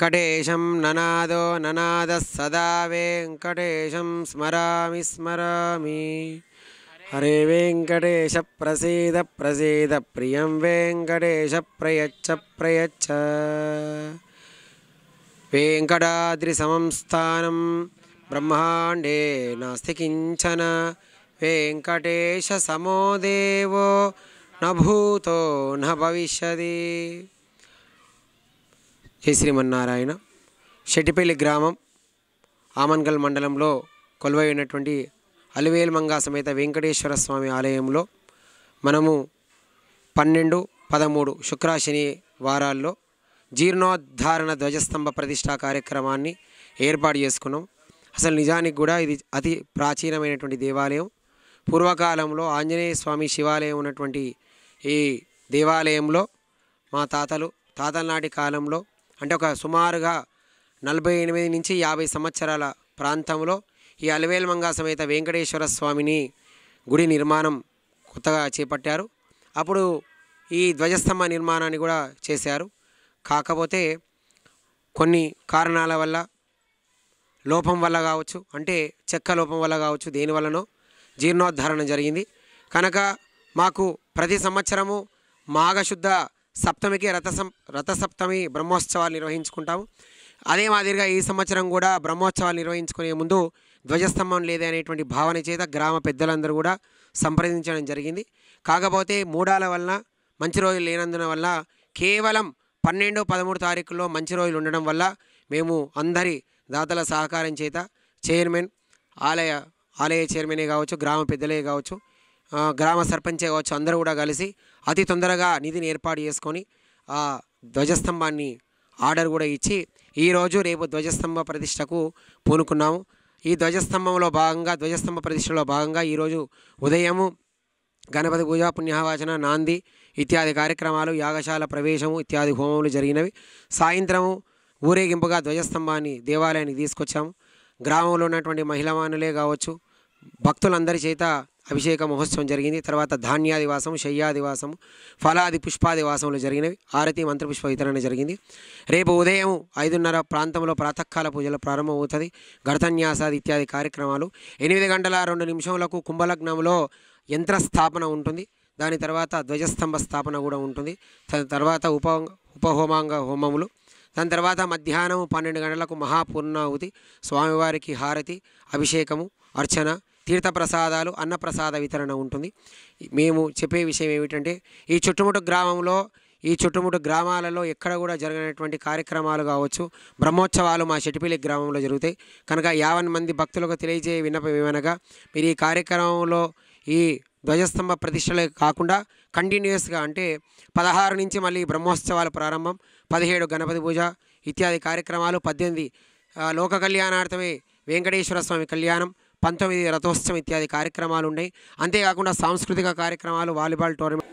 వెంకటేశం ననాదో ననాద సదా వెంకటేశం స్మరామి స్మరామి హరే వెంకటేశ ప్రసీద ప్రసీద ప్రియం వెంకటేశ ప్రయచ్చ ప్రయచ్చ వెంకటాద్రి సమం స్థానం బ్రహ్మాండే నాస్తి కించన వెంకటేశ సమో దేవో న భూతో న భవిష్యది జై శ్రీమన్నారాయణ షెట్టిపల్లి గ్రామం ఆమన్గల్ మండలంలో కొలువై ఉన్నటువంటి అలివేలుమంగా సమేత వెంకటేశ్వర స్వామి ఆలయంలో మనము పన్నెండు పదమూడు శుక్ర శని వారాల్లో జీర్ణోద్ధారణ ధ్వజస్తంభ ప్రతిష్టా కార్యక్రమాన్ని ఏర్పాటు చేసుకున్నాం అసలు నిజానికి కూడా ఇది అతి ప్రాచీనమైనటువంటి దేవాలయం పూర్వకాలంలో ఆంజనేయ స్వామి శివాలయం ఉన్నటువంటి ఈ దేవాలయంలో మా తాతలు తాతల నాటి కాలంలో అంటే ఒక సుమారుగా నలభై ఎనిమిది నుంచి యాభై సంవత్సరాల ప్రాంతంలో ఈ అలవేల్మంగా సమేత వెంకటేశ్వర స్వామిని గుడి నిర్మాణం కొత్తగా చేపట్టారు అప్పుడు ఈ ధ్వజస్తంభ నిర్మాణాన్ని కూడా చేశారు కాకపోతే కొన్ని కారణాల వల్ల లోపం వల్ల కావచ్చు అంటే చెక్క లోపం వల్ల కావచ్చు దేని వల్లనో జీర్ణోద్ధరణ జరిగింది కనుక మాకు ప్రతి సంవత్సరము మాఘశుద్ధ సప్తమికి రథ సం రథసప్తమి బ్రహ్మోత్సవాలు నిర్వహించుకుంటాము అదే మాదిరిగా ఈ సంవత్సరం కూడా బ్రహ్మోత్సవాలు నిర్వహించుకునే ముందు ధ్వజస్తంభం లేదే అనేటువంటి భావన చేత గ్రామ పెద్దలందరూ కూడా సంప్రదించడం జరిగింది కాకపోతే మూడాల వలన మంచి రోజులు లేనందున వల్ల కేవలం పన్నెండు పదమూడు తారీఖుల్లో మంచి రోజులు ఉండడం వల్ల మేము అందరి దాతల సహకారం చేత చైర్మన్ ఆలయ ఆలయ చైర్మనే కావచ్చు గ్రామ పెద్దలే కావచ్చు ఆ, గ్రామ సర్పంచే కావచ్చు అందరూ కూడా కలిసి అతి తొందరగా నిధిని ఏర్పాటు చేసుకొని ఆ ధ్వజస్తంభాన్ని ఆర్డర్ కూడా ఇచ్చి ఈరోజు రేపు ధ్వజస్తంభ ప్రతిష్టకు పూనుకున్నాము ఈ ధ్వజస్తంభంలో భాగంగా ధ్వజస్తంభ ప్రతిష్టలో భాగంగా ఈరోజు ఉదయము గణపతి పూజ పుణ్యవాచన నాంది ఇత్యాది కార్యక్రమాలు యాగశాల ప్రవేశము ఇత్యాది హోమములు జరిగినవి సాయంత్రము ఊరేగింపుగా ధ్వజస్తంభాన్ని దేవాలయానికి తీసుకొచ్చాము గ్రామంలో ఉన్నటువంటి మహిళమానులే కావచ్చు భక్తులందరి చేత అభిషేక మహోత్సవం జరిగింది తర్వాత ధాన్యాదివాసం శయ్యాదివాసం ఫలాది పుష్పాదివాసములు జరిగినవి ఆరతి మంత్రపుష్ప వితరణ జరిగింది రేపు ఉదయం ఐదున్నర ప్రాంతంలో ప్రాతకాల పూజలు ప్రారంభమవుతుంది గడతన్యాసాది ఇత్యాది కార్యక్రమాలు ఎనిమిది గంటల రెండు నిమిషములకు కుంభలగ్నంలో యంత్ర స్థాపన ఉంటుంది దాని తర్వాత ధ్వజస్తంభ స్థాపన కూడా ఉంటుంది దాని తర్వాత ఉప ఉపహోమాంగ హోమములు దాని తర్వాత మధ్యాహ్నం పన్నెండు గంటలకు మహాపూర్ణాహుతి స్వామివారికి హారతి అభిషేకము అర్చన తీర్థప్రసాదాలు అన్నప్రసాద వితరణ ఉంటుంది మేము చెప్పే విషయం ఏమిటంటే ఈ చుట్టుముట్టు గ్రామంలో ఈ చుట్టుముట్టు గ్రామాలలో ఎక్కడ కూడా జరగనటువంటి కార్యక్రమాలు కావచ్చు బ్రహ్మోత్సవాలు మా చెటిపల్లి గ్రామంలో జరుగుతాయి కనుక యావన్ మంది భక్తులకు తెలియజేయ విన్నపం ఏమనగా మీరు ఈ కార్యక్రమంలో ఈ ధ్వజస్తంభ ప్రతిష్టలే కాకుండా కంటిన్యూస్గా అంటే పదహారు నుంచి మళ్ళీ బ్రహ్మోత్సవాలు ప్రారంభం పదిహేడు గణపతి పూజ ఇత్యాది కార్యక్రమాలు పద్దెనిమిది ఆ, లోక కళ్యాణార్థమే వెంకటేశ్వర స్వామి కళ్యాణం పంతొమ్మిది రథోత్సవం ఇత్యాది కార్యక్రమాలు ఉన్నాయి అంతేకాకుండా సాంస్కృతిక కార్యక్రమాలు వాలీబాల్ టోర్నమెంట్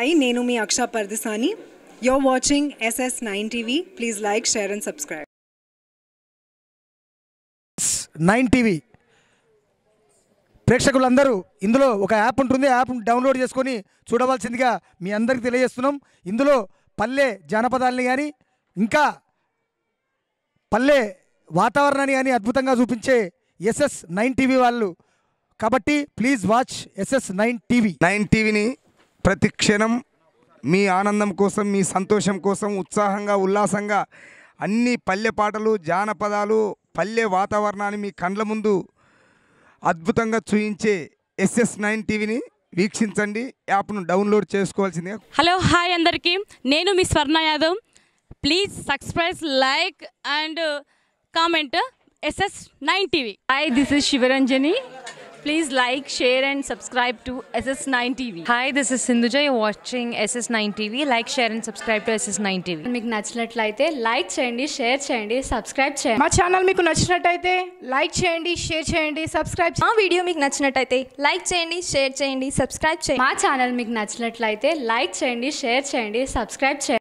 హాయ్ నేను మీ అక్ష పర్దిసాని you're watching SS nine TV please like share and subscribe nine TV ప్రేక్షకులందరూ ఇందులో ఒక యాప్ ఉంటుంది యాప్ డౌన్లోడ్ చేసుకొని చూడవలసిందిగా మీ అందరికీ తెలియజేస్తున్నాం ఇందులో పల్లె జానపదాలని కానీ ఇంకా పల్లె వాతావరణాన్ని కానీ అద్భుతంగా చూపించే ఎస్ఎస్ నైన్ టీవీ వాళ్ళు కాబట్టి please watch SS nine TV nine టీవీని ప్రతి క్షణం మీ ఆనందం కోసం మీ సంతోషం కోసం ఉత్సాహంగా ఉల్లాసంగా అన్ని పల్లె పాటలు జానపదాలు పల్లె వాతావరణాన్ని మీ కండ్ల ముందు అద్భుతంగా చూయించే ఎస్ఎస్ నైన్ టీవీని వీక్షించండి యాప్ను డౌన్లోడ్ చేసుకోవాల్సిందిగా హలో హాయ్ అందరికీ నేను మీ Swarna Yadav please subscribe like and comment SS nine TV Hi, this is Shivaranjani. Please like, share, and subscribe to SS9 TV. Hi, this is Sindhuja. You're watching SS9 TV. Like, share, and subscribe to SS9 TV. మీకు నచ్చినట్లయితే like చేయండి share చేయండి subscribe చేయండి మా channel మీకు నచ్చినట్టయితే like చేయండి share చేయండి సబ్స్క్రైబ్ మా వీడియో మీకు నచ్చినట్టయితే లైక్ చేయండి షేర్ చేయండి సబ్స్క్రైబ్ చేయండి మా ఛానల్ మీకు నచ్చినట్లయితే లైక్ చేయండి షేర్ చేయండి సబ్స్క్రైబ్ చేయండి